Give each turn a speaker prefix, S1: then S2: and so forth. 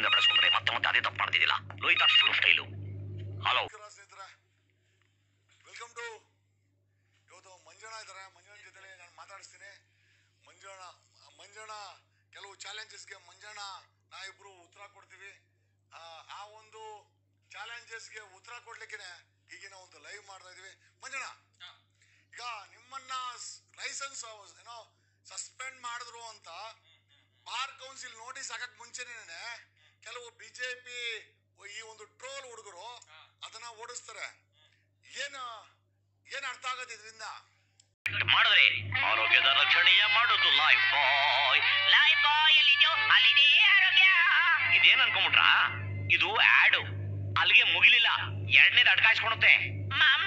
S1: ವರ್ಷದಿಂದ ಬೆಳೆಸ್ಕೊಂಡ್ರೆ ಮತ್ತೆ ಮತ್ತೆ ಅದೇ ತಪ್ಪು ಮಾಡ್ತಿದ್ದಿಲ್ಲ ಲೋಹಿತಾಕ್ಷ ಸ್ಟೈಲು ಹಲೋ
S2: ನಮಸ್ಕಾರ ಸ್ನೇಹಿತರೆ ವೆಲ್ಕಮ್ ಟು ಇವತ್ತು ಮಂಜಣ್ಣ ಇದ್ದಾರೆ ಮಂಜಣ್ಣ ಜೊತೆ ನಾನು ಮಾತಾಡಿಸ್ತೀನಿ ಮಂಜಣ್ಣ ಮಂಜಣ್ಣ ಕೆಲವು ಚಾಲೆಂಜಸ್ಗೆ ಮಂಜಣ್ಣ ನಾ ಇಬ್ರು ಉತ್ತರ ಕೊಡ್ತೀವಿ ಆ, ಆ ಒಂದು ಚಾಲೆಂಜಸ್ಗೆ ಉತ್ತರ ಕೊಡ್ಲಿಕ್ಕೆ ಈಗಿನ ಒಂದು ಲೈವ್ ಮಾಡ್ತಾ ಇದೀವಿ ಮಂಜಣ್ಣ ಈಗ ನಿಮ್ಮನ್ನ ಲೈಸೆನ್ಸ್ ಏನೋ ಸಸ್ಪೆಂಡ್ ಮಾಡಿದ್ರು ಅಂತ ಬಾರ್ ಕೌನ್ಸಿಲ್ ನೋಟಿಸ್ ಹಾಕಕ್ ಮುಂಚೆನೇ ಕೆಲವು ಬಿಜೆಪಿ ಈ ಒಂದು ಟ್ರೋಲ್ ಹುಡುಗರು ಅದನ್ನ ಓಡಿಸ್ತಾರೆ ಏನು ಏನ್ ಅರ್ಥ ಆಗತ್ತೆ ಇದರಿಂದ
S1: ಮಾಡಿದ್ರೆ ಆರೋಗ್ಯದ ರಕ್ಷಣೆಯ ಮಾಡೋದು ಲೈಫ್ ಬಾಯ್ ಲೈಫ್ ಬಾಯ್ ಎಲ್ಲಿದ್ಯೋ ಅಲ್ಲಿದೆ ಆರೋಗ್ಯ ಇದೇನ್ ಅನ್ಕೊಂಬಿಟ್ರಾ ಇದು ಆಡು ಅಲ್ಲಿಗೆ ಮುಗಿಲಿಲ್ಲ ಎರಡನೇದು ಅಡ್ಕಾಯಿಸ್ಕೊಳುತ್ತೆ ಮಾಮ